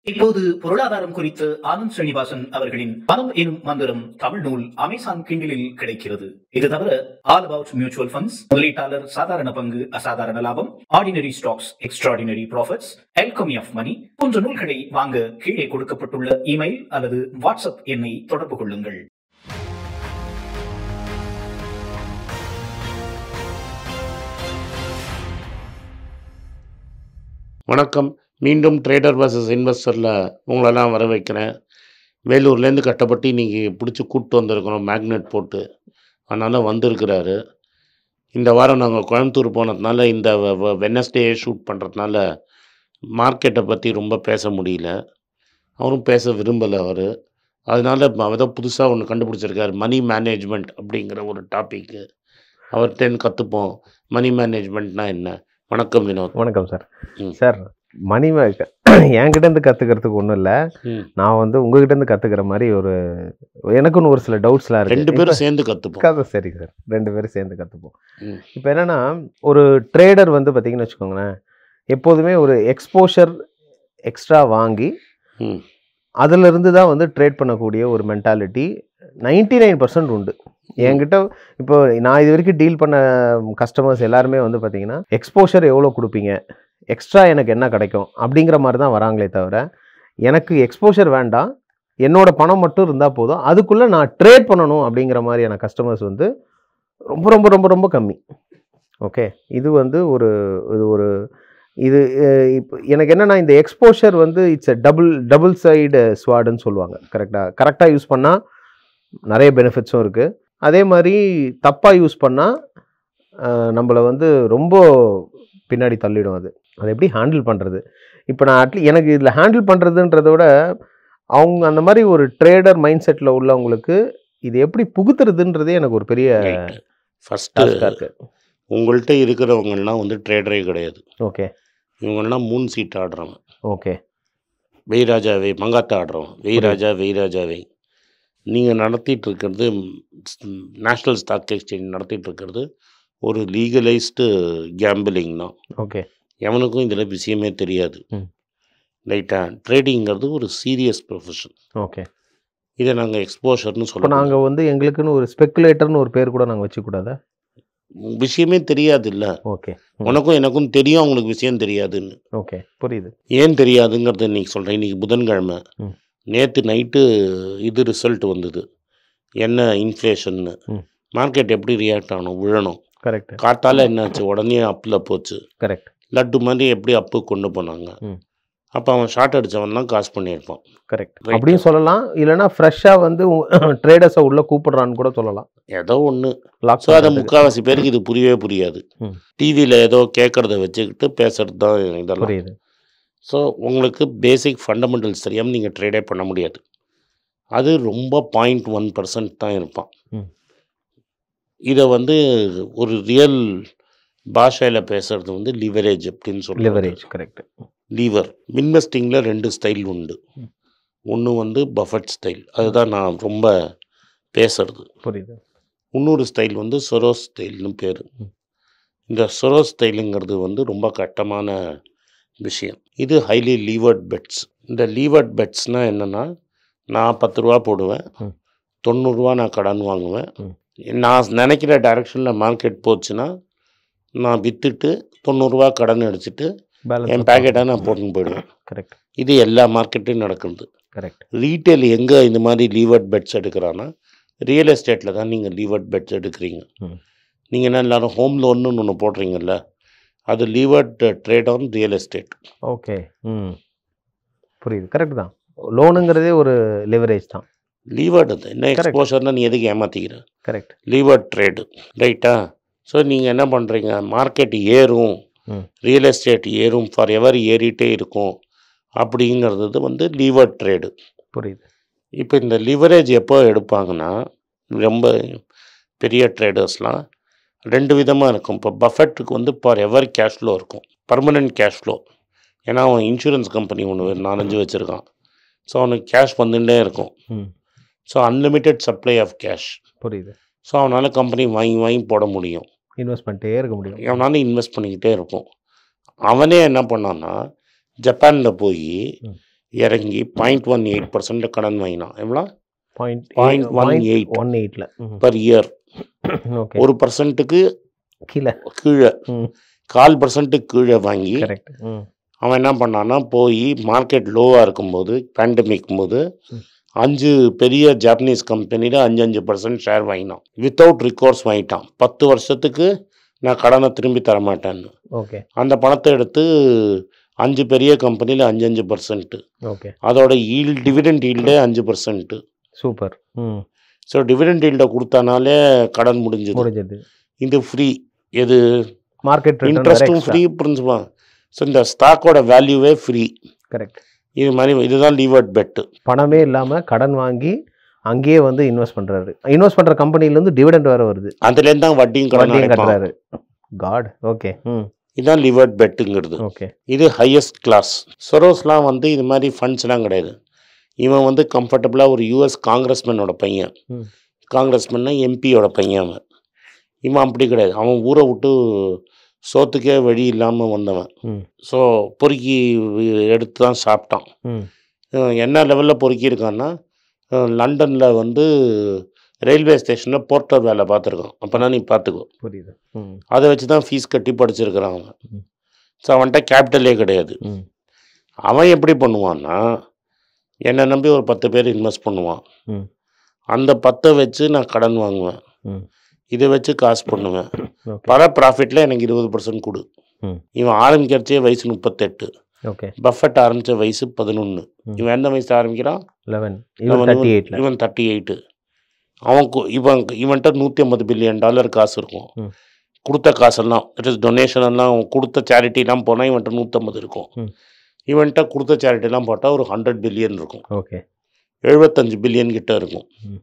இப்போது பொருளாதாரம் குறித்து ஆனந்த் ஸ்ரீனிவாசன் அவர்களின் பணம் எனும் மந்திரம் தமிழ் நூல் அமேசான் கிண்டிலில் கிடைக்கிறது இது தவிர ஆல் அபவுட் மியூச்சுவல் ஃபண்ட்ஸ் முதலீட்டாளர் சாதாரண பங்கு அசாதாரண லாபம் ordinary stocks extraordinary profits alchemy of money போன்ற நூல்களை வாங்க கீழே கொடுக்கப்பட்டுள்ள இமெயில் அல்லது வாட்ஸ்அப் எண்ணை தொடர்பு கொள்ளுங்கள் வணக்கம் மீண்டும் ட்ரேடர் vs இன்வெஸ்டரில் உங்களெல்லாம் வர வைக்கிறேன் வேலூர்லேருந்து கட்டப்பட்டு இன்றைக்கி பிடிச்சி கூப்பிட்டு வந்திருக்கிறோம் மேக்னெட் போட்டு அதனால் வந்திருக்கிறாரு இந்த வாரம் நாங்கள் கோயம்புத்தூர் போனதுனால இந்த வெனஸ்டே ஷூட் பண்ணுறதுனால மார்க்கெட்டை பற்றி ரொம்ப பேச முடியல அவரும் பேச விரும்பலை அவர் அதனால் ஏதோ புதுசாக ஒன்று கண்டுபிடிச்சிருக்காரு மணி மேனேஜ்மெண்ட் அப்படிங்கிற ஒரு டாப்பிக்கு அவர்கிட்ட கற்றுப்போம் மணி மேனேஜ்மெண்ட்னா என்ன வணக்கம் வினோத் வணக்கம் சார் ம். சார் மணி மே- என்கிட்ட இருந்து கற்றுக்கிறதுக்கு ஒன்றும் இல்லை ம் நான் வந்து உங்ககிட்ட இருந்து கற்றுக்கிற மாதிரி ஒரு எனக்குன்னு ஒரு சில டவுட்ஸ்லாம் இருக்கு ரெண்டு பேரும் சேர்ந்து கற்றுப்போம் கதை சரி சார் ரெண்டு பேரும் சேர்ந்து கற்றுப்போம் ம். இப்போ என்னன்னா ஒரு ட்ரேடர் வந்து பார்த்தீங்கன்னு வச்சுக்கோங்களேன் எப்போதுமே ஒரு எக்ஸ்போஷர் எக்ஸ்ட்ரா வாங்கி ம் அதுல இருந்து தான் வந்து ட்ரேட் பண்ணக்கூடிய ஒரு மென்டாலிட்டி நைன்டி நைன் பர்சன்ட் உண்டு என்கிட்ட இப்போ நான் இது வரைக்கும் டீல் பண்ண கஸ்டமர்ஸ் எல்லாருமே வந்து பார்த்தீங்கன்னா எக்ஸ்போஷர் எவ்வளோ கொடுப்பீங்க எக்ஸ்ட்ரா எனக்கு என்ன கிடைக்கும் அப்படிங்கிற மாதிரி தான் வராங்களே தவிர எனக்கு எக்ஸ்போஷர் வேண்டாம் என்னோட பணம் மட்டும் இருந்தால் போதும் அதுக்குள்ளே நான் ட்ரேட் பண்ணணும் அப்படிங்கிற மாதிரியான கஸ்டமர்ஸ் வந்து ரொம்ப ரொம்ப ரொம்ப ரொம்ப கம்மி ஓகே இது வந்து ஒரு இது ஒரு இது அஹ், இப்போ எனக்கு என்னன்னா இந்த எக்ஸ்போஷர் வந்து it's a double double side ஸ்வாடுன்னு சொல்லுவாங்க கரெக்டாக கரெக்டாக யூஸ் பண்ணால் நிறைய பெனிஃபிட்ஸும் இருக்குது அதே மாதிரி தப்பாக யூஸ் பண்ணால் நம்மளை வந்து ரொம்ப பின்னாடி தள்ளிடும் அது அதை எப்படி ஹேண்டில் பண்ணுறது இப்போ நான் அட்லீ எனக்கு இதில் ஹேண்டில் பண்ணுறதுன்றத விட அவங்க அந்த மாதிரி ஒரு ட்ரேடர் மைண்ட் செட்டில் உள்ளவங்களுக்கு இது எப்படி புகுத்துறதுன்றதே எனக்கு ஒரு பெரிய ஃபஸ்ட்டு டாஸ்காக இருக்குது உங்கள்கிட்ட இருக்கிறவங்கெல்லாம் வந்து ட்ரேடரே கிடையாது ஓகே இவங்கெல்லாம் மூணு சீட் ஆடுறவங்க ஓகே வெய் ராஜா வெய் மங்காத்தா ஆடுறவன் வெய் ராஜா வெய் ராஜா வெய் நீங்கள் நடத்திட்டு இருக்கிறது நேஷ்னல் ஸ்டாக் எக்ஸ்சேஞ்ச் நடத்திட்டு இருக்கிறது ஒரு லீகலைஸ்டு கேம்பிளிங் தான் ஓகே எவனுக்கும் இதில் விஷயமே தெரியாது ம். ரைட்டா ட்ரேடிங்கிறது ஒரு சீரியஸ் ப்ரொஃபஷன் ஓகே இதை நாங்கள் எக்ஸ்போஷர்னு இப்போ சொல்லுவோம் நாங்கள் வந்து எங்களுக்குன்னு ஒரு ஸ்பெக்குலேட்டர்னு ஒரு பேர் கூட நாங்கள் வச்சுக்கூடாதா விஷயமே தெரியாது இல்லை ஓகே ம். உனக்கும் எனக்கும் தெரியும் அவங்களுக்கு விஷயம் தெரியாதுன்னு ஓகே புரியுது ஏன் தெரியாதுங்கிறத இன்னைக்கு சொல்கிறேன் இன்னைக்கு புதன்கிழமை ம். நேற்று நைட்டு இது ரிசல்ட் வந்தது என்ன இன்ஃப்ளேஷன்னு ம். மார்க்கெட் எப்படி ரியாக்ட் ஆகணும் விழணும் கரெக்ட் காத்தால என்னாச்சு உடனே அப்பில் போச்சு கரெக்ட் லட்டு மாதிரி எப்படி அப்பு கொண்டு போனாங்க ம். அப்போ அவன் ஷார்ட் அடித்தவன்லாம் காசு பண்ணியிருப்பான் கரெக்ட் Right. அப்படின்னு சொல்லலாம் இல்லைன்னா ஃப்ரெஷ்ஷாக வந்து ட்ரேடர்ஸை உள்ளே கூப்பிடுறான்னு கூட சொல்லலாம் ஏதோ ஒன்று லாக் ஸோ அதை முக்கால்வாசி பேருக்கு இது புரியவே புரியாது ம். டிவியில் ஏதோ கேட்குறத வச்சுக்கிட்டு பேசுறது தான் இதெல்லாம் புரியுது ஸோ உங்களுக்கு பேசிக் ஃபண்டமெண்டல்ஸ் தெரியாமல் நீங்கள் ட்ரேடே பண்ண முடியாது அது ரொம்ப பாயிண்ட் ஒன் பர்சன்ட் தான் இருப்பான் ம். இதை வந்து ஒரு ரியல் பாஷையில் பேசுறது வந்து லிவரேஜ் அப்படின்னு சொல்லுவாங்க லிவரேஜ் கரெக்ட் லீவர் இன்வெஸ்டிங்கில் ரெண்டு ஸ்டைல் உண்டு ம். ஒன்று வந்து பஃபட் ஸ்டைல் அதுதான் நான் ரொம்ப பேசுறது புரியுது இன்னொரு ஸ்டைல் வந்து சொரோஸ் ஸ்டைல்னு பேர் ம். இந்த சொரோஸ் ஸ்டைலுங்கிறது வந்து ரொம்ப கட்டமான விஷயம் இது ஹைலி லீவர்ட் பெட்ஸ் இந்த லீவர்ட் பெட்ஸ்னால் என்னென்னா நான் பத்து ரூபா போடுவேன் ம். தொண்ணூறுரூவா நான் கடன் வாங்குவேன் ம். நான் நினைக்கிற டைரெக்ஷனில் மார்க்கெட் போச்சுன்னா நான் விற்றுட்டு தொண்ணூறுரூவா கடன் அடிச்சுட்டு என் பேக்கெட்டை நான் போட்டுன்னு போயிடுவேன் கரெக்ட் இது எல்லா மார்க்கெட்டையும் நடக்குது கரெக்ட் ரீட்டைல் எங்கே இந்த மாதிரி லீவர்ட் பெட்ஸ் எடுக்கிறான்னா ரியல் எஸ்டேட்டில் தான் நீங்கள் லீவர்ட் பெட்ஸ் எடுக்கிறீங்க ம். நீங்கள் என்ன எல்லாரும் ஹோம் லோன்னு ஒன்று போடுறீங்கல்ல அது levered trade on real estate okay ம் புரியுது கரெக்ட் தான் லோனுங்கிறதே ஒரு லிவரேஜ் தான் லீவர்ட் அது என்ன Correct. எக்ஸ்போஷர்னா நீ எதுக்கு ஏமாற்றிக்கிற கரெக்ட் லீவர்ட் ட்ரேடு ரைட்டா ஸோ நீங்கள் என்ன பண்ணுறீங்க மார்க்கெட் ஏறும் ம். ரியல் எஸ்டேட் ஏறும் ஃபார் எவர் ஏறிட்டே இருக்கும் அப்படிங்கிறது வந்து லீவர்ட் ட்ரேடு புரியுது இப்போ இந்த லிவரேஜ் எப்போ எடுப்பாங்கன்னா ரொம்ப பெரிய ட்ரேடர்ஸ்லாம் ரெண்டு விதமாக இருக்கும் இப்போ பஃபெட்டுக்கு வந்து பர் எவர் கேஷ் ஃப்ளோ இருக்கும் பர்மனெண்ட் கேஷ் ஃப்ளோ ஏன்னா அவன் இன்சூரன்ஸ் கம்பெனி ஒன்று நாலஞ்சு வச்சுருக்கான் ஸோ அவனுக்கு கேஷ் வந்துட்டே இருக்கும் ம் so unlimited supply of cash புரியுது ஸோ அவனால் கம்பெனி வாங்கி வாங்கி போட முடியும் இன்வெஸ்ட் பண்ணிட்டே இருக்க முடியும் அவனால இன்வெஸ்ட் பண்ணிக்கிட்டே இருக்கும் அவனே என்ன பண்ணான்னா ஜப்பானில் போய் ம். இறங்கி பாயிண்ட் ஒன் எயிட் பர்சன்ட் கடன் வாங்கினான் எவ்வளோ point Point one eight. One எயிட்டில் பர் இயர் ஓகே ஒரு பர்சன்ட்டுக்கு கீழே கீழே ம் கால் பர்சன்ட்டுக்கு கீழே வாங்கி கரெக்ட் ம் அவன் என்ன பண்ணான்னா போய் மார்க்கெட் லோவாக இருக்கும்போது பேண்டமிக் போது ம். அஞ்சு பெரிய ஜாப்பனீஸ் கம்பெனியில் அஞ்சு அஞ்சு பர்சன்ட் ஷேர் வாங்கினான் வித்தவுட் ரிகோர்ஸ் வாங்கிட்டான் பத்து வருஷத்துக்கு நான் கடனை திரும்பி தர மாட்டேன்னு ஓகே அந்த பணத்தை எடுத்து அஞ்சு பெரிய கம்பெனியில் அஞ்சு அஞ்சு பர்சன்ட்டு ஓகே அதோட ஈல் டிவிடெண்ட் ஈல்டே அஞ்சு பர்சன்ட்டு சூப்பர் ம் ஸோ டிவிடெண்ட் ஈல்டை கொடுத்தனாலே கடன் முடிஞ்சது முடிஞ்சது இது ஃப்ரீ எது மார்க்கெட் இன்ட்ரெஸ்ட்டும் ஃப்ரீ பிரின்சிபல் ஸோ இந்த ஸ்டாக்கோட வேல்யூவே ஃப்ரீ கரெக்ட் இது மாதிரி இதுதான் லீவர்ட் பெட்டு பணமே இல்லாமல் கடன் வாங்கி அங்கேயே வந்து இன்வெஸ்ட் பண்ணுறாரு இன்வெஸ்ட் பண்ணுற கம்பெனிலேருந்து டிவிடெண்ட் வேறு வருது அதுலேருந்து தான் வட்டியும் கடன் வட்டியும் அடைப்பான் கட்டுறாரு காட் ஓகே ம் இதுதான் லிவர்ட் பெட்டுங்கிறது ஓகே இது ஹையஸ்ட் கிளாஸ் சொரோஸ்லாம் வந்து இது மாதிரி ஃபண்ட்ஸ்லாம் கிடையாது இவன் வந்து கம்ஃபர்டபுளாக ஒரு யூஎஸ் காங்கிரஸ்மேனோட பையன் ம். காங்கிரஸ்மேன்னா எம்பியோட பையன் அவன் இவன் அப்படி கிடையாது அவன் ஊரை விட்டு சோத்துக்கே வழி இல்லாமல் வந்தவன் ம் ஸோ பொறுக்கி எடுத்து தான் சாப்பிட்டான் ம் அஹ் என்ன லெவலில் பொறுக்கி இருக்கான்னா லண்டனில் வந்து ரயில்வே ஸ்டேஷனில் போர்ட்டர் வேலை பார்த்துருக்கான் அப்போனா நீ பார்த்துக்கோ புரியுது ம் அதை வச்சு தான் ஃபீஸ் கட்டி படிச்சிருக்கிறான் அவன் ம். ஸோ அவன்கிட்ட கேபிட்டலே கிடையாது ம் அவன் எப்படி பண்ணுவான்னா என்னை நம்பி ஒரு பத்து பேர் இன்வெஸ்ட் பண்ணுவான் ம் அந்த பத்தை வச்சு நான் கடன் வாங்குவேன் ம் இதை வச்சு காசு பண்ணுவேன் ஓகே வர ப்ராஃபிட்டில் எனக்கு இருபது பர்சன்ட் கொடு ம் இவன் ஆரம்பிக்கிறச்சே வயசு முப்பத்தெட்டு ஓகே பஃபட் ஆரம்பித்த வயசு பதினொன்று ம். இவன் எந்த வயசு ஆரம்பிக்கிறான் லெவன் இவன் இவன் தேர்ட்டி எயிட்டில் இவன் தேர்ட்டி எயிட்டு அவன் கு- இவன் இவன்கிட்ட நூற்றி ஐம்பது பில்லியன் டாலர் காசு இருக்கும் ம். கொடுத்த காசெல்லாம் இட் இஸ் டொனேஷன் எல்லாம் அவன் கொடுத்த சேரிட்டிலாம் போனால் இவன்கிட்ட நூற்றம்பது இருக்கும் ம். இவன்கிட்ட கொடுத்த சேரிட்டிலாம் போட்டால் ஒரு ஹண்ட்ரட் பில்லியன் இருக்கும் ஓகே எழுபத்தஞ்சு பில்லியன் கிட்ட இருக்கும் ம்.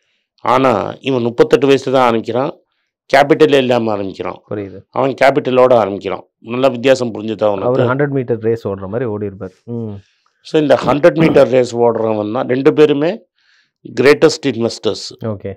ஆனால் இவன் முப்பத்தெட்டு வயசு தான் ஆரம்பிக்கிறான் கேபிட்டலே இல்லாமல் ஆரம்பிக்கிறான் புரியுது அவன் கேபிட்டலோட ஆரம்பிக்கிறான் நல்ல வித்தியாசம் புரிஞ்சுதா அவர் அவனுக்கு ஹண்ட்ரட் மீட்டர் ரேஸ் ஓடுற மாதிரி ஓடி இருப்பார் ம் ஸோ இந்த ஹண்ட்ரட் மீட்டர் ரேஸ் ஓடுறவன் தான் ரெண்டு பேருமே கிரேட்டஸ்ட் இன்வெஸ்டர்ஸ் ஓகே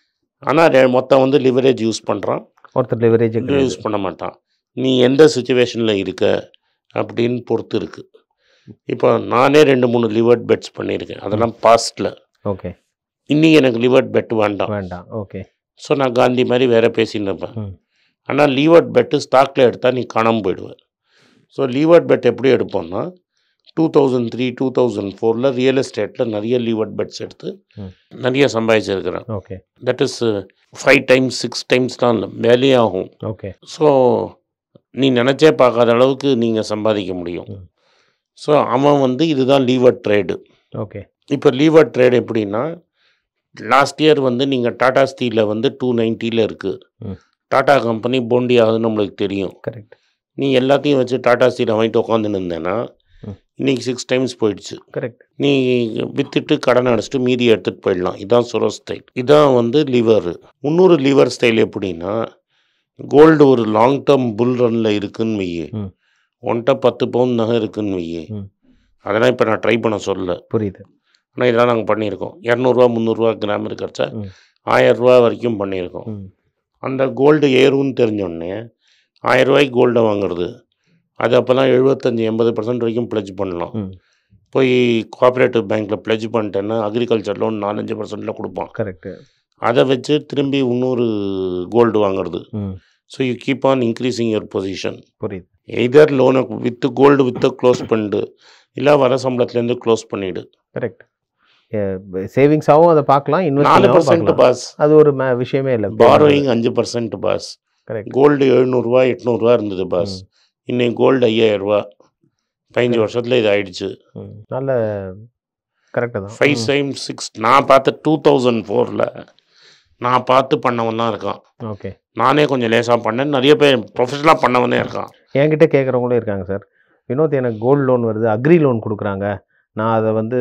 ஆனால் மொத்தம் வந்து லிவரேஜ் யூஸ் பண்ணுறான் ஒருத்தர் லிவரேஜ் யூஸ் பண்ண மாட்டான் நீ எந்த சுச்சுவேஷனில் இருக்க அப்படின்னு பொறுத்து இருக்கு இப்போ நானே ரெண்டு மூணு லிவர்ட் பெட்ஸ் பண்ணியிருக்கேன் அதெல்லாம் பாஸ்டில் ஓகே இன்னைக்கு எனக்கு லிவர்ட் பெட் வேண்டாம் வேண்டாம் ஓகே ஸோ நான் காந்தி மாதிரி வேற பேசின்னு இருப்பேன் ம். ஆனால் லீவர்ட் பெட்டு ஸ்டாக்கில் எடுத்தால் நீ காணாமல் போயிடுவேன் ஸோ லீவர்ட் பெட் எப்படி எடுப்போம்னா two thousand three two thousand ஃபோரில் ரியல் எஸ்டேட்டில் நிறைய லீவர்ட் பெட்ஸ் எடுத்து ம். நிறைய சம்பாதிச்சிருக்கிறேன் okay that is five times six times தான் இல்லை வேலையே ஆகும் ஓகே ஸோ நீ நினச்சே பார்க்காத அளவுக்கு நீங்கள் சம்பாதிக்க முடியும் ம். ஸோ அவன் வந்து இதுதான் லீவர் ட்ரேடு ஓகே இப்போ லீவர் ட்ரேட் எப்படின்னா லாஸ்ட் இயர் வந்து நீங்கள் டாடா ஸ்டீலில் வந்து டூ நைன்ட்டியில் இருக்குது ம். டாடா கம்பெனி போண்டி ஆகுதுன்னு நம்மளுக்கு தெரியும் கரெக்ட் நீ எல்லாத்தையும் வச்சு டாடா ஸ்டீலை வாங்கிட்டு உட்காந்துன்னு இருந்தேன்னா ம். இன்னைக்கு சிக்ஸ் டைம்ஸ் போயிடுச்சு கரெக்ட் நீ விற்றுட்டு கடன் அடிச்சிட்டு மீதி எடுத்துகிட்டு போயிடலாம் இதான் சுரோ ஸ்டைல் இதான் வந்து லிவர் இன்னொரு லிவர் ஸ்டைல் எப்படின்னா கோல்டு ஒரு லாங் டேர்ம் புல் ரனில் இருக்குன்னு வையே ம். ஒன்ட்ட பத்து பவுன் நகை இருக்குன்னு வையே ம். அதெல்லாம் இப்போ நான் ட்ரை பண்ண சொல்லல புரியுது ஆனால் இதெல்லாம் நாங்கள் பண்ணியிருக்கோம் இரநூறுவா முந்நூறுரூவா கிராம் இருக்கிறச்ச ம். ஆயரூவா வரைக்கும் பண்ணியிருக்கோம் ம் அந்த கோல்டு ஏறும்னு தெரிஞ்சோடனே ஆயரூவாய்க்கு கோல்டை வாங்குறது அது அப்போல்லாம் எழுபத்தஞ்சி எண்பது பர்சன்ட் வரைக்கும் ப்ளெஜ் பண்ணலாம் ம் போய் கோஆப்ரேட்டிவ் பேங்க்கில் ப்ளெஜ் பண்ணிட்டேன்னா அக்ரிகல்ச்சர் லோன் நாலஞ்சு பர்சன்ட்டில் கொடுப்பான் கரெக்ட் அதை வச்சு திரும்பி இன்னொரு கோல்டு வாங்குறது ம் so you keep on increasing your position புரியுது எய்தர் லோனை வித்து கோல்டு வித்து க்ளோஸ் பண்ணிடு இல்லை வர சம்பளத்துலேருந்து க்ளோஸ் பண்ணிவிடு கரெக்ட் சேவிங்ஸாகவும் அதை பார்க்கலாம் நாலு இன்வெஸ்ட் பர்சன்ட் பார்க்கலாம் பாஸ் அது ஒரு ம- விஷயமே இல்லை பாரோயிங் அஞ்சு பர்சன்ட் பாஸ் கரெக்ட் கோல்டு எழுநூறுவா எட்நூறுவா இருந்தது பாஸ் இன்னைக்கு கோல்டு ஐயாயிரரூவா பதினஞ்சு வருஷத்தில் இது ஆயிடுச்சு நல்ல கரெக்டு தான் ஃபைவ் ம். டைம் சிக்ஸ் நான் பார்த்த டூ தௌசண்ட் ஃபோரில் நான் பார்த்து பண்ணவன் தான் இருக்கான் ஓகே நானே கொஞ்சம் லேசாக பண்ணேன் நிறைய பேர் ப்ரொஃபஷனலாக பண்ணவனே இருக்கான் என்கிட்ட கேட்குறவங்களும் இருக்காங்க சார் வினோத் எனக்கு கோல்டு லோன் வருது அக்ரி லோன் கொடுக்குறாங்க நான் அதை வந்து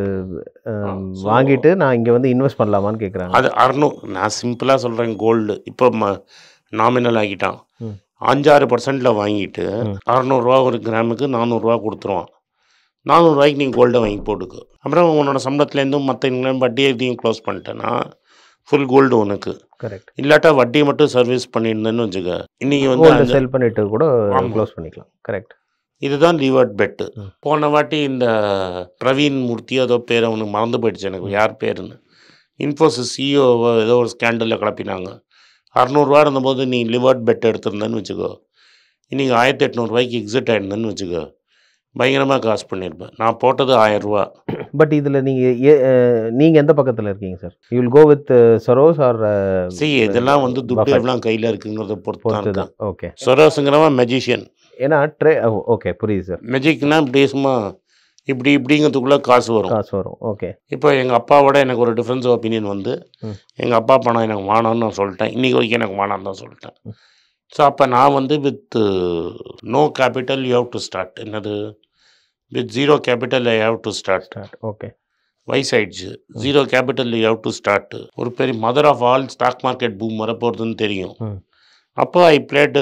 அம், so- வாங்கிட்டு நான் இங்கே வந்து இன்வெஸ்ட் பண்ணலாமான்னு கேட்குறாங்க அது அறநூ நான் சிம்பிளாக சொல்கிறேன் கோல்டு இப்போ ம நாமினல் ஆக்கிட்டான் ம். அஞ்சாறு பர்சன்டில் வாங்கிட்டு ம். அறநூறுவா ஒரு கிராமுக்கு நானூறுரூவா கொடுத்துருவான் நானூறுரூவாய்க்கு நீ கோல்டை வாங்கி போட்டுக்கு அப்புறம் உன்னோட சம்பளத்துலேருந்தும் மற்ற இங்கிலும் வட்டி எதையும் க்ளோஸ் பண்ணிட்டேன்னா ஃபுல் கோல்டு உனக்கு கரெக்ட் இல்லாட்டா வட்டி மட்டும் சர்வீஸ் பண்ணியிருந்தேன்னு வச்சுக்க இன்னைக்கு வந்து கோல்டு அஞ்சு- செல் பண்ணிட்டு கூட ஆமா. க்ளோஸ் பண்ணிக்கலாம் கரெக்ட் இதுதான் லிவர்ட் பெட்டு ம். போன வாட்டி இந்த பிரவீன் மூர்த்தி ஏதோ பேர் அவனுக்கு மறந்து போயிடுச்சு எனக்கு யார் பேருன்னு இன்ஃபோசிஸ் சிஇஓ ஏதோ ஒரு ஸ்கேண்டலில் கிளப்பினாங்க அறநூறுவா இருந்தபோது நீ லிவர்ட் பெட் எடுத்திருந்தேன்னு வச்சுக்கோ இன்றைக்கி ஆயிரத்தி எட்நூறுவாய்க்கு எக்ஸிட் ஆயிருந்தேன்னு வச்சுக்கோ பயங்கரமாக காசு பண்ணியிருப்பேன் நான் போட்டது ஆயிரரூவா பட் இதில் நீங்கள் நீங்கள் எந்த பக்கத்தில் இருக்கீங்க sir you will go with Soros R C இதெல்லாம் வந்து துட்டு Buffett. எவ்வளோ கையில் இருக்குங்கிறத பொறுத்து தான் பொறுத்து இருக்கேன் தான் ஓகே சொரோஸுங்கிறவன் மெஜிஷியன் ஏன்னா ட்ரே ஓகே புரியுது சார் மெஜிக்னா இப்படி சும்மா இப்படி இப்படிங்கிறதுக்குள்ளே காசு வரும் காசு வரும் ஓகே இப்போ எங்கள் அப்பாவோட எனக்கு ஒரு டிஃப்ரென்ஸ் ஒப்பீனியன் வந்து ம். எங்கள் அப்பா பணம் எனக்கு வேணாம்னு நான் சொல்லிட்டேன் இன்றைக்கி வரைக்கும் எனக்கு வேணாம்னு தான் சொல்லிட்டேன் ம். ஸோ அப்போ நான் வந்து with no capital you have to start என்னது with zero capital I have to start start okay வயசாயிடுச்சு zero capital you have to start ஒரு பெரிய mother of all stock market boom வரப்போகிறதுன்னு தெரியும் ம். அப்போ I played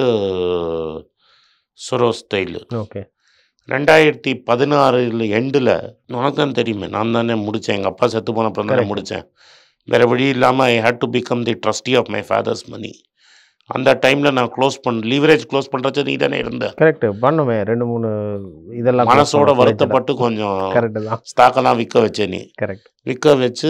Soros style okay ரெண்டாயிரத்தி பதினாறுல எண்டில் உனக்கு தான் தெரியுமே நான் தானே முடித்தேன் எங்கள் அப்பா செத்து போன அப்புறம் தானே Correct. முடித்தேன் வேறு வழி இல்லாமல் I had to become the trustee of my father's money அந்த டைமில் நான் க்ளோஸ் பண்ண லீவரேஜ் க்ளோஸ் பண்ணுறது நீ தானே இருந்த கரெக்ட் பண்ணுமே ரெண்டு மூணு இதெல்லாம் மனசோட வருத்தப்பட்டு கொஞ்சம் கரெக்ட் தான் ஸ்டாக்கெல்லாம் விற்க வச்சேன் நீ கரெக்ட் விற்க வச்சு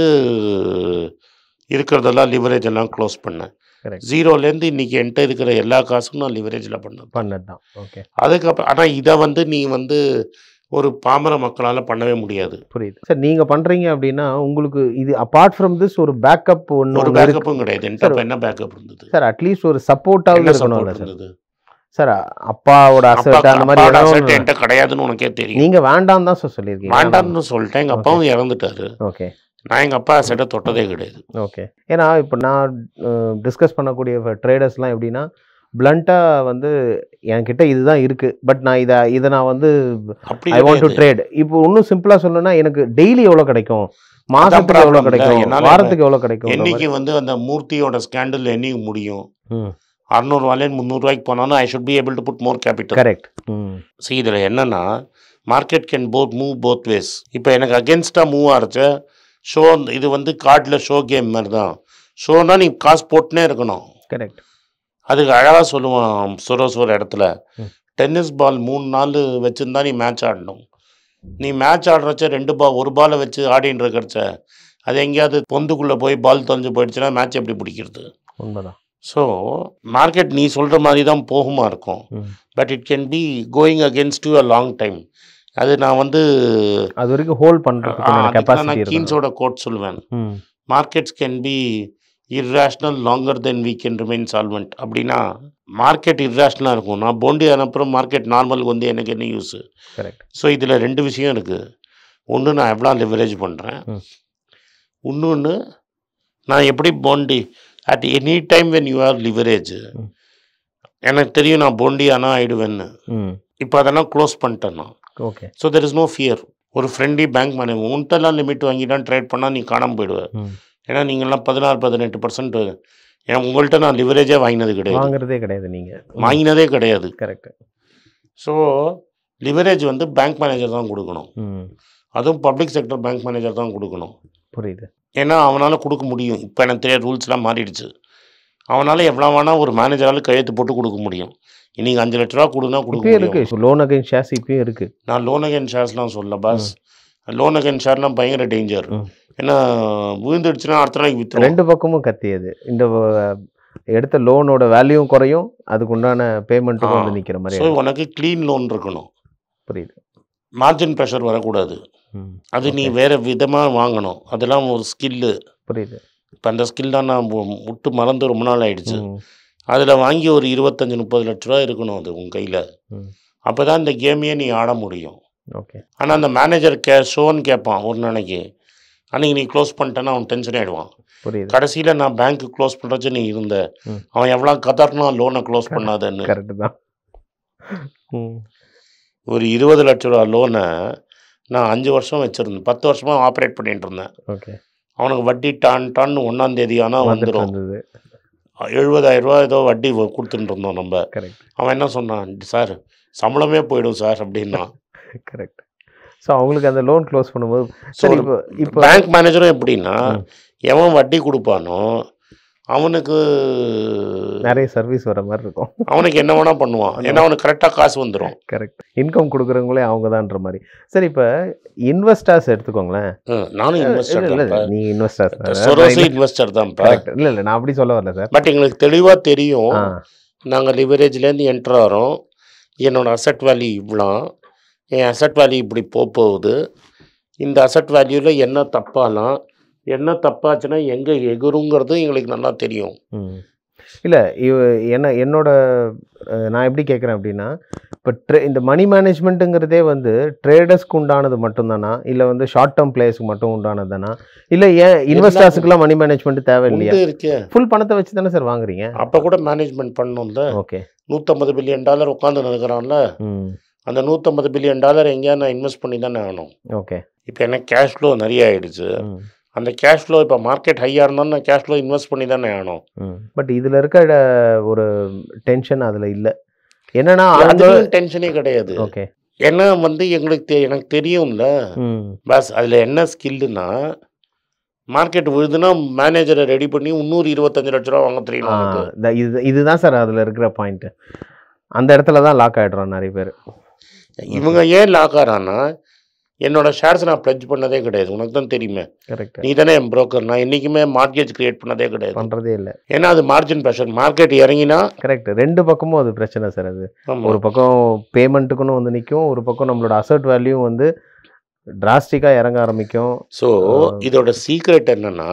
இருக்கிறதெல்லாம் லிவரேஜ் எல்லாம் க்ளோஸ் பண்ணேன் கரெக்ட் ஜீரோலேருந்து இன்றைக்கி என்கிட்ட இருக்கிற எல்லா காசும் நான் லிவரேஜில் பண்ணேன் பண்ணது தான் ஓகே அதுக்கப்புறம் ஆனால் இதை வந்து நீ வந்து ஒரு பாமர மக்களால் பண்ணவே முடியாது புரியுது சார் நீங்கள் பண்ணுறீங்க அப்படின்னா உங்களுக்கு இது அப்பார்ட் ஃப்ரம் திஸ் ஒரு பேக்கப் ஒன்று ஒரு ஒன்று இருக்கு பேக்கப்பும் கிடையாது என்கிட்ட அப்ப என்ன பேக்கப் இருந்தது சார் அட்லீஸ்ட் ஒரு சப்போர்ட்டாவது என்ன இருக்கணும்ல support சார் இருந்தது சார் அப்பாவோட அப்பா அசட் அந்த மாதிரி அப்பாவோட ஏதாவது asset ஒண்ணு- என்கிட்ட கிடையாதுன்னு உனக்கே தெரியும் நீங்க வேண்டாம் தான் சார் சொல்லியிருக்கீங்க வேண்டாம்னு சொல்லிட்டேன் எங்க அப்பாவும் இறந்துட்டாரு ஓகே நான் எங்க அப்பா அசட்டை தொட்டதே கிடையாது ஓகே ஏன்னா இப்போ நான் டிஸ்கஸ் பண்ணக்கூடிய ட்ரேடர்ஸ்லாம் எப்படின்னா பிளண்ட்டாக வந்து என்கிட்ட இதுதான் இருக்கு பட் நான் இதை இதை நான் வந்து அப்படி ஐ வாண்ட் டு கிடையாது. ட்ரேட் இப்போ இன்னும் சிம்பிளா சொல்லணும்னா எனக்கு டெய்லி எவ்வளோ கிடைக்கும் மாசத்துக்கு problem எவ்வளோ இல்ல. கிடைக்கும் என்னால வாரத்துக்கு எவ்வளோ கிடைக்கும் என்னைக்கு வந்து அந்த மூர்த்தியோட ஸ்கேண்டல் என்னைக்கு முடியும் ம் அறுநூறுவாலேருந்து முந்நூறுவாய்க்கு போனாலும் I should be able to put more capital correct ம் சி இதில் என்னன்னா market can both move both ways இப்போ எனக்கு அகேன்ஸ்டாக மூவ் ஆகிறச்ச ஷோ இது வந்து கார்டில் ஷோ கேம் மாதிரி தான் ஷோனா நீ காசு போட்டுனே இருக்கணும் கரெக்ட் அதுக்கு அழகாக சொல்லுவான் சுரோஸ் ஒரு இடத்துல ம். டென்னிஸ் பால் மூணு நாள் வச்சுருந்தா நீ மேட்ச் ஆடணும் நீ மேட்ச் ஆடுறச்ச ரெண்டு பால் ஒரு பாலை வச்சு ஆடின்னு இருக்கிறச்ச அது எங்கேயாவது பொந்துக்குள்ளே போய் பால் தொலைஞ்சு போயிடுச்சுன்னா மேட்ச் எப்படி பிடிக்கிறது உண்மைதான் ஸோ மார்க்கெட் நீ சொல்கிற மாதிரி தான் போகுமா இருக்கும் ம். But it can be going against you a long time அது நான் வந்து அது வரைக்கும் ஹோல்ட் ஆ, பண்ணுறதுக்கு அதுக்கு தான் கெப்பாசிட்டி நான் இருக்கு கீன்ஸோட கோட் சொல்லுவேன் ம் markets can be irrational longer then we can remain solvent அப்படின்னா மார்க்கெட் இர்ரேஷ்னலாக இருக்கும் நான் போண்டி அனுப்புகிற மார்க்கெட் நார்மலுக்கு வந்து எனக்கு என்ன யூஸு கரெக்ட் ஸோ இதில் ரெண்டு விஷயம் இருக்குது ஒன்று நான் எவ்வளோ லிவரேஜ் பண்ணுறேன் ம். இன்னொன்று நான் எப்படி போண்டி at any time when you are leverage ம். எனக்கு தெரியும் நான் போண்டி ஆனால் ஆயிடுவேன்னு ம் இப்போ அதெல்லாம் க்ளோஸ் பண்ணிட்டேன் நான் okay so there is no fear ஒரு ஃப்ரெண்ட்லி பேங்க் மணி உன்ட்டெல்லாம் லிமிட் வாங்கிட்டான் ட்ரேட் பண்ணால் நீ காணாமல் போயிடுவேன் ம் ஏன்னா நீங்கள்லாம் பதினாறு பதினெட்டு பர்சன்ட் ஏன்னா உங்கள்கிட்ட நான் லிவரேஜே வாங்கினது கிடையாது வாங்குறதே கிடையாது நீங்க வாங்கினதே கிடையாது கரெக்ட் ஸோ லிவரேஜ் வந்து பேங்க் மேனேஜர் தான் கொடுக்கணும் ம் அதுவும் பப்ளிக் செக்டர் பேங்க் மேனேஜர் தான் கொடுக்கணும் புரியுது ஏன்னா அவனால் கொடுக்க முடியும் இப்போ எனக்கு தெரியாத ரூல்ஸ்லாம் மாறிடுச்சு அவனால் எவ்வளோ வேணால் ஒரு மேனேஜரால் கையெழுத்து போட்டு கொடுக்க முடியும் இன்னைக்கு அஞ்சு லட்ச ரூபா கொடுனா கொடுக்க இப்பயும் இருக்கு முடியும் லோன் அகைன் ஷேர்ஸ் இப்பயும் இருக்கு நான் லோன் அகைன் ஷேர்ஸ்லாம் சொல்ல பாஸ் லோன் அகைன் ஷேர்லாம் பயங்கர டேஞ்சர் ம். ஏன்னா விழுந்துடுச்சுன்னா அடுத்த நாளைக்கு வித்துரும் ரெண்டு பக்கமும் கத்தியது இந்த வ- எடுத்த லோனோட வேல்யூவும் குறையும் அதுக்கு உண்டான பேமெண்ட்டுக்கும் வந்து நிக்கிற மாதிரி ஸோ ஆயிடும். உனக்கு க்ளீன் லோன் இருக்கணும் புரியுது மார்ஜின் ப்ரெஷர் வரக்கூடாது ம். அது நீ Okay. வேறு விதமாக வாங்கணும் அதெல்லாம் ஒரு ஸ்கில்லு புரியுது இப்போ அந்த ஸ்கில் தான் நான் மு- விட்டு மறந்து ரொம்ப நாள் ஆயிடுச்சு ம். அதில் வாங்கி ஒரு இருபத்தஞ்சி முப்பது லட்ச ரூபா இருக்கணும் அது உன் கையில் ம். அப்போ தான் இந்த கேமையே நீ ஆட முடியும் ஓகே ஆனால் அந்த மேனேஜர் கே ஷோன்னு கேட்பான் ஒரு நாளைக்கு அன்னைக்கு நீ க்ளோஸ் பண்ணிட்டேன்னா அவன் டென்ஷன் ஆகிடுவான் புரியுது கடைசியில் நான் பேங்க் க்ளோஸ் பண்ணுறச்சு நீ இருந்த ம். அவன் எவ்வளோ கதர்னா லோனை க்ளோஸ் பண்ணாதன்னு கரெக்ட் தான் ம். ஒரு இருபது லட்ச ரூபா லோனை நான் அஞ்சு வருஷம் வச்சுருந்தேன் பத்து வருஷமாக ஆப்ரேட் பண்ணிட்டு இருந்தேன் ஓகே அவனுக்கு வட்டி டான் டான் ஒன்றாம் தேதி ஆனால் வந்துட்டு வந்துடும் இருந்தது எழுபதாயிரம் ரூபா ஏதோ வட்டி வ- கொடுத்துட்டு இருந்தோம் நம்ம கரெக்ட் அவன் என்ன சொன்னான் சார் சம்பளமே போயிடும் சார் அப்படின்னா கரெக்ட் ஸோ அவங்களுக்கு அந்த லோன் க்ளோஸ் பண்ணும்போது ஸோ சரி இப்போ இப்போ பேங்க் மேனேஜரும் எப்படின்னா ம். எவன் வட்டி கொடுப்பானோ அவனுக்கு நிறைய சர்வீஸ் வர மாதிரி இருக்கும் அவனுக்கு என்ன வேணா பண்ணுவான் ஏன்னா அவனுக்கு கரெக்டாக காசு வந்துடும் கரெக்ட் இன்கம் கொடுக்குறவங்களே அவங்க தான்ற மாதிரி சரி இப்போ இன்வெஸ்டர்ஸ் எடுத்துக்கோங்களேன் நானும் இல்ல, இன்வெஸ்டர் இல்ல, தான் நீ இன்வெஸ்டர்ஸ் சொரோசி இன்வெஸ்டர் தான்ப்பா கரெக்ட் இல்ல இல்ல நான் அப்படி சொல்ல வரல சார் பட் எங்களுக்கு தெளிவாக தெரியும் ஆ நாங்கள் லிவரேஜ்லேருந்து என்ட்ரு ஆகிறோம் என்னோட அசட் வேல்யூ இவ்வளோ என் அசட் வேல்யூ இப்படி போக போகுது இந்த அசட் வேல்யூவில் என்ன தப்பாலாம் என்ன தப்பாச்சுன்னா எங்கே எகுருங்கிறது எங்களுக்கு நல்லா தெரியும் ம். இல்ல இவ என்ன என்னோட அஹ், நான் எப்படி கேட்குறேன் அப்படின்னா இப்போ ட்ரே இந்த மணி மேனேஜ்மெண்ட்டுங்கிறதே வந்து ட்ரேடர்ஸ்க்கு உண்டானது மட்டும்தானா இல்லை வந்து ஷார்ட் டேர்ம் பிளேயர்ஸ்க்கு மட்டும் உண்டானதுதானா இல்லை ஏன் இன்வெஸ்டர்ஸுக்குலாம் மணி மேனேஜ்மெண்ட் தேவை இல்லையா உண்டு இருக்கே ஃபுல் பணத்தை வச்சு தானே சார் வாங்குறீங்க அப்போ கூட மேனேஜ்மெண்ட் பண்ணணும்ல ஓகே நூற்றம்பது பில்லியன் டாலர் உட்காந்து இருக்கிறான்ல ம் அந்த நூற்றம்பது பில்லியன் டாலர் எங்கேயா நான் இன்வெஸ்ட் பண்ணி தானே ஆகணும் ஓகே இப்போ எனக்கு கேஷ் ஃப்ளோ நிறைய ஆயிடுச்சு ம் அந்த கேஷ் ஃப்ளோ இப்போ மார்க்கெட் ஹையாக இருந்தாலும் நான் கேஷ் ஃப்ளோ இன்வெஸ்ட் பண்ணி தானே ஆகணும் ம் பட் இதில் இருக்க அஹ், ஒரு டென்ஷன் அதில் இல்லை என்னன்னா அந்த அதுலேயும் டென்ஷனே கிடையாது ஓகே ஏன்னா வந்து எங்களுக்கு தெ- எனக்கு தெரியும்ல ம் பஸ் அதில் என்ன ஸ்கில்லுனா மார்க்கெட் விழுதுன்னா மேனேஜரை ரெடி பண்ணி இன்னொரு இருபத்தஞ்சு லட்ச ரூபா வாங்க தெரியும் ஆ, நமக்கு. த- இது இதுதான் சார் அதில் இருக்கிற பாயிண்ட் அந்த இடத்துல தான் லாக் ஆகிடுறோம் நிறைய பேர் இவங்க ஏன் லாக் ஆறான்னா என்னோட ஷேர்ஸ் நான் ப்ளட்ஜ் பண்ணதே கிடையாது உனக்கு தான் தெரியுமே கரெக்ட் நீ தானே என் broker நான் என்றைக்குமே மார்க்கெட் கிரியேட் பண்ணதே கிடையாது பண்ணுறதே இல்லை ஏன்னா அது மார்ஜின் ப்ரெஷர் மார்க்கெட் இறங்கினா கரெக்ட் ரெண்டு பக்கமும் அது பிரச்சனை சார் அது ஆமா. ஒரு பக்கம் பேமெண்ட்டுக்குன்னு வந்து நிற்கும் ஒரு பக்கம் நம்மளோட அசட் வேல்யூ வந்து டிராஸ்டிக்காக இறங்க ஆரம்பிக்கும் ஸோ இதோட சீக்ரெட் என்னன்னா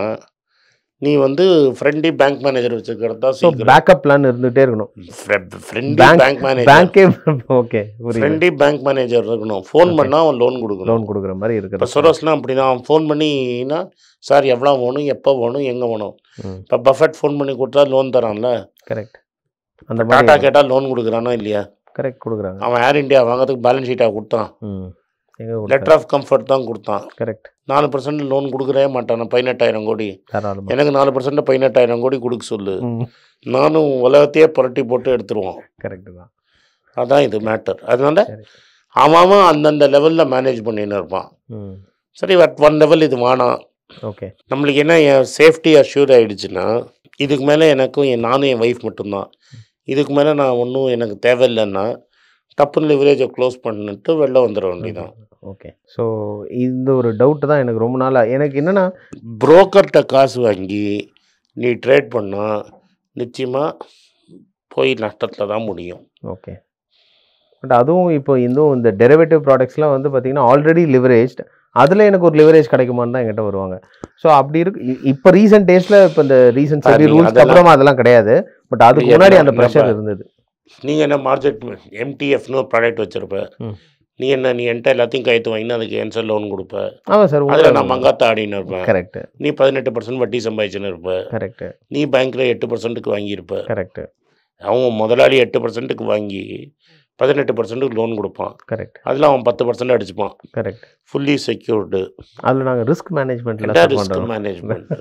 நீ வந்து ஃப்ரெண்ட்லி பேங்க் மேனேஜர் வச்சுக்கிறது தான் ஸோ சீக்ரெட் பேக்கப் பிளான் இருந்துகிட்டே இருக்கணும் ஃப்ரெண்ட்லி Bank- பேங்க் மேனேஜர் பேங்க்கே ஓகே புரியுது ஃப்ரெண்ட்லி பேங்க் மேனேஜர் இருக்கணும் ஃபோன் Okay. பண்ணால் அவன் லோன் கொடுக்கணும் லோன் கொடுக்குற மாதிரி இப்போ இருக்கிறது சொரோஸ்லாம் அப்படி தான் ஃபோன் பண்ணினா சார் எவ்வளோ வேணும் எப்போ வேணும் எங்கே வேணும் ம் இப்போ பஃபெட் ஃபோன் பண்ணி கொடுத்தா லோன் தரான்ல கரெக்ட் அந்த டாட்டா மாதிரி கேட்டால் லோன் கொடுக்குறானா இல்லையா கரெக்ட் கொடுக்குறாங்க அவன் ஏர் இந்தியா வாங்குறதுக்கு பேலன்ஸ் ஷீட்டாக கொடுத்தான் ம் எங்கே லெட்டர் ஆஃப் கம்ஃபர்ட் தான் கொடுத்தான் கரெக்ட் நாலு பர்சன்ட் லோன் கொடுக்கவே மாட்டான் பதினெட்டாயிரம் கோடி தாராளமாக எனக்கு நாலு பர்சன்ட் பதினெட்டாயிரம் கோடி கொடுக்க சொல்லு ம் நானும் உலகத்தையே புரட்டி போட்டு எடுத்துருவோம் கரெக்ட் தான் அதான் இது மேட்டர் அதனால சரி அவன் அவன் அந்தந்த லெவலில் மேனேஜ் பண்ணின்னு இருப்பான் ம் சரி அட் ஒன் லெவல் இது வேணாம் ஓகே நம்மளுக்கு என்ன என் சேஃப்டி அஷ்யூர் ஆயிடுச்சுன்னா இதுக்கு மேலே எனக்கும் என் நானும் என் ஒய்ஃப் மட்டும்தான் இதுக்கு மேலே நான் ஒன்றும் எனக்கு தேவையில்லைன்னா டப்புன்னு லிவரேஜை க்ளோஸ் பண்ணிட்டு வெளில வந்துட வேண்டியதான் ஓகே ஸோ இந்த ஒரு டவுட் தான் எனக்கு ரொம்ப நாளாக எனக்கு என்னென்னா புரோக்கர்கிட்ட காசு வாங்கி நீ ட்ரேட் பண்ணால் நிச்சயமாக போய் நஷ்டத்தில் தான் முடியும் ஓகே பட் அதுவும் இப்போ இன்னும் இந்த டெரிவேட்டிவ் ப்ராடக்ட்ஸ்லாம் வந்து பார்த்தீங்கன்னா ஆல்ரெடி லிவரேஜ்ட் அதில் எனக்கு ஒரு லிவரேஜ் கிடைக்குமான்னு தான் என்கிட்ட வருவாங்க ஸோ அப்படி இருக்கு இ- இப்போ ரீசெண்ட் டேஸில் இப்போ இந்த ரீசெண்ட் அது சபி நீங்க ரூல்ஸ் அதெல்லாம் அப்புறமா அதெல்லாம் கிடையாது பட் அதுக்கு இல்ல, முன்னாடி இல்ல, அந்த ப்ரெஷர் நம்ம- இருந்தது நீங்கள் என்ன மார்க்கெட் எம்டிஎஃப்னு ஒரு ப்ராடக்ட் வச்சுருப்ப ம். நீ என்ன நீ என்கிட்ட எல்லாத்தையும் கைத்து வாங்கினா அதுக்கு ஏன்சர் லோன் கொடுப்ப ஆமாம் சார் அதில் நான் மங்காத்த ஆடின்னு இருப்பேன் கரெக்ட் நீ பதினெட்டு பர்சன்ட் வட்டி சம்பாதிச்சுன்னு இருப்ப கரெக்ட் நீ பேங்க்கில் எட்டு பர்சன்ட்டுக்கு வாங்கியிருப்ப கரெக்ட் அவன் முதலாளி எட்டு பர்சன்ட்டுக்கு வாங்கி பதினெட்டு பர்சன்ட்டுக்கு லோன் கொடுப்பான் கரெக்ட் அதில் அவன் பத்து பர்சன்ட் அடிச்சுப்பான் கரெக்ட் ஃபுல்லி செக்யூர்டு அதில் நாங்கள் ரிஸ்க் மேனேஜ்மெண்ட்டில் ரிஸ்க் பண்ணுறோம் மேனேஜ்மெண்ட்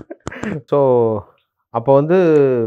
ஸோ அப்போ வந்து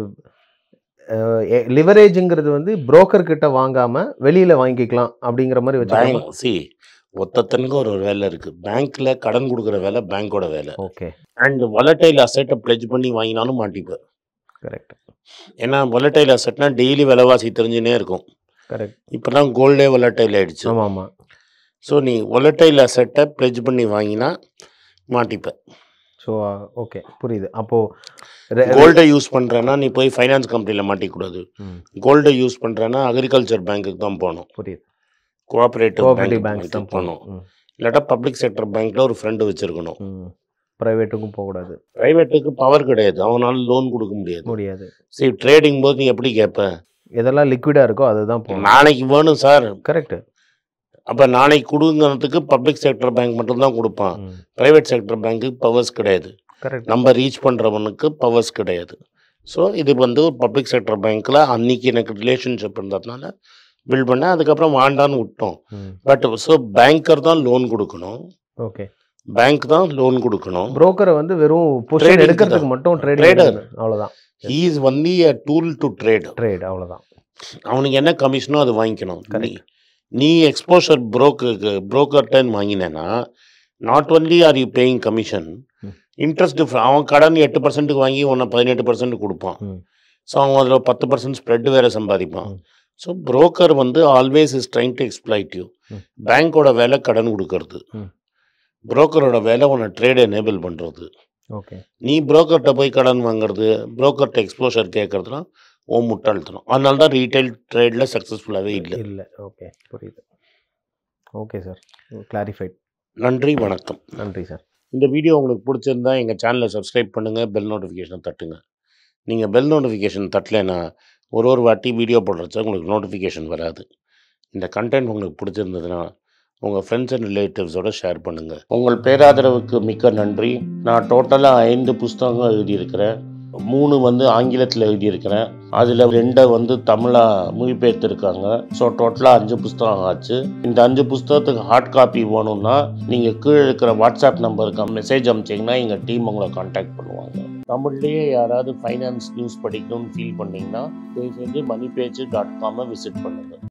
லிவரேஜுங்கிறது வந்து broker கிட்ட வாங்காம வெளியில வாங்கிக்கலாம் அப்படிங்கிற மாதிரி வச்சுக்கோங்க பேங்க் சி ஒத்தத்தனுக்கு ஒரு ஒரு வேலை இருக்குது பேங்க்கில் கடன் கொடுக்குற வேலை பேங்க்கோட வேலை ஓகே அண்ட் வொலட்டைல் அசெட்டை ப்ளெஜ் பண்ணி வாங்கினாலும் மாட்டிப்பேன் கரெக்ட் ஏன்னா வொலட்டைல் அசெட்னா டெய்லி விலைவாசி தெரிஞ்சுனே இருக்கும் கரெக்ட் இப்போலாம் கோல்டே வொலட்டைல் ஆயிடுச்சு ஆமாம் ஆமாம் ஸோ நீ வொலட்டைல் அசெட்டை ப்ளெஜ் பண்ணி வாங்கினா மாட்டிப்ப ஸோ ஓகே புரியுது அப்போது கோல்டை யூஸ் பண்ணுறேன்னா நீ போய் ஃபைனான்ஸ் கம்பெனியில் மாட்டிக்கூடாது ம் கோல்டை யூஸ் பண்ணுறேன்னா அக்ரிகல்ச்சர் பேங்க்குக்கு தான் போகணும் புரியுது கோஆப்ரேட்டிவ் கோஆபரேட்டிவ் பேங்க் பேங்க்ஸ் தான் போகணும் போகணும் இல்லாட்டா பப்ளிக் செக்டர் பேங்க்கில் ஒரு ஃப்ரெண்டு வச்சுருக்கணும் ம் ப்ரைவேட்டுக்கும் போகக்கூடாது ப்ரைவேட்டுக்கு பவர் கிடையாது அவனால லோன் கொடுக்க முடியாது முடியாது சரி ட்ரேடிங் போது நீ எப்படி கேட்ப எதெல்லாம் லிக்விடாக இருக்கோ அதுதான் போகணும் நாளைக்கு வேணும் சார் கரெக்ட் அப்போ நாளைக்கு கொடுங்கிறதுக்கு பப்ளிக் செக்டர் பேங்க் மட்டும்தான் கொடுப்பான் ப்ரைவேட் செக்டர் பேங்க்குக்கு பவர்ஸ் கிடையாது கரெக்ட் நம்ம ரீச் பண்ணுறவனுக்கு பவர்ஸ் கிடையாது ஸோ இது வந்து ஒரு பப்ளிக் செக்டர் பேங்க்கில் அன்னைக்கு எனக்கு ரிலேஷன்ஷிப் இருந்ததுனால பில் பண்ணேன் அதுக்கப்புறம் வாண்டான்னு விட்டோம் ம் பட் ஸோ பேங்கர் தான் லோன் கொடுக்கணும் ஓகே பேங்க் தான் லோன் கொடுக்கணும் புரோக்கரை வந்து வெறும் பொசிஷன் Trading எடுக்கிறதுக்கு தான். மட்டும் Trader. ட்ரேடிங் அவ்வளோதான் he is only a tool to trade trade அவ்வளோதான் அவனுக்கு என்ன கமிஷனோ அது வாங்கிக்கணும் நீ Correct. நீ எக்ஸ்போஷர் புரோக்கருக்கு புரோக்கர்டன் வாங்கினேன்னா not only are you paying commission ம். இன்ட்ரெஸ்ட் டிஃப்ரெண்ட் அவன் கடன் எட்டு பர்சன்ட்டுக்கு வாங்கி உன்னை பதினெட்டு பர்சன்ட் கொடுப்பான் ம். ஸோ அவன் அதில் பத்து பர்சன்ட் ஸ்ப்ரெட் வேறு சம்பாதிப்பான் ம். ஸோ புரோக்கர் வந்து always is trying to exploit you ம். பேங்க்கோட வேலை கடன் கொடுக்கறது ம். புரோக்கரோட வேலை உன்னை ட்ரேட் எனேபிள் பண்ணுறது ஓகே நீ புரோக்கர்கிட்ட போய் கடன் வாங்குறது புரோக்கர்கிட்ட எக்ஸ்ப்ளோஷர் கேட்கறதுலாம் ஓ முட்டாள்தனம் அதனால தான் ரீட்டைல் ட்ரேடில் சக்ஸஸ்ஃபுல்லாகவே இல்லை இல்லை ஓகே புரியுது ஓகே சார் கிளாரிஃபைட் நன்றி வணக்கம் நன்றி சார் இந்த வீடியோ உங்களுக்கு பிடிச்சிருந்தா எங்கள் சேனலை சப்ஸ்கிரைப் பண்ணுங்கள் பெல் நோட்டிஃபிகேஷனை தட்டுங்க நீங்கள் பெல் நோட்டிஃபிகேஷன் தட்டலைன்னா ஒரு ஒரு வாட்டி வீடியோ போடுறச்ச உங்களுக்கு நோட்டிஃபிகேஷன் வராது இந்த கண்டென்ட் உங்களுக்கு பிடிச்சிருந்ததுன்னா உங்கள் ஃப்ரெண்ட்ஸ் அண்ட் ரிலேட்டிவ்ஸோட ஷேர் பண்ணுங்கள் உங்கள் பேராதரவுக்கு மிக்க நன்றி நான் டோட்டலாக ஐந்து புஸ்தகங்கள் எழுதியிருக்கிறேன் மூணு வந்து ஆங்கிலத்தில் எழுதியிருக்கிறேன் அதில் ரெண்டை வந்து தமிழாக மொழிபெயர்த்துருக்காங்க ஸோ டோட்டலாக அஞ்சு புஸ்தகம் ஆச்சு இந்த அஞ்சு புஸ்தகத்துக்கு ஹார்ட் காப்பி வேணும்னா நீங்கள் கீழே இருக்கிற வாட்ஸ்அப் நம்பருக்கு மெசேஜ் அனுப்பிச்சிங்கன்னா எங்கள் டீம் உங்களை காண்டாக்ட் பண்ணுவாங்க தமிழ்லேயே யாராவது ஃபைனான்ஸ் நியூஸ் படிக்கணும்னு ஃபீல் பண்ணிங்கன்னா தயவு செஞ்சு மணி பேஜ் டாட் காமை விசிட் பண்ணுங்கள்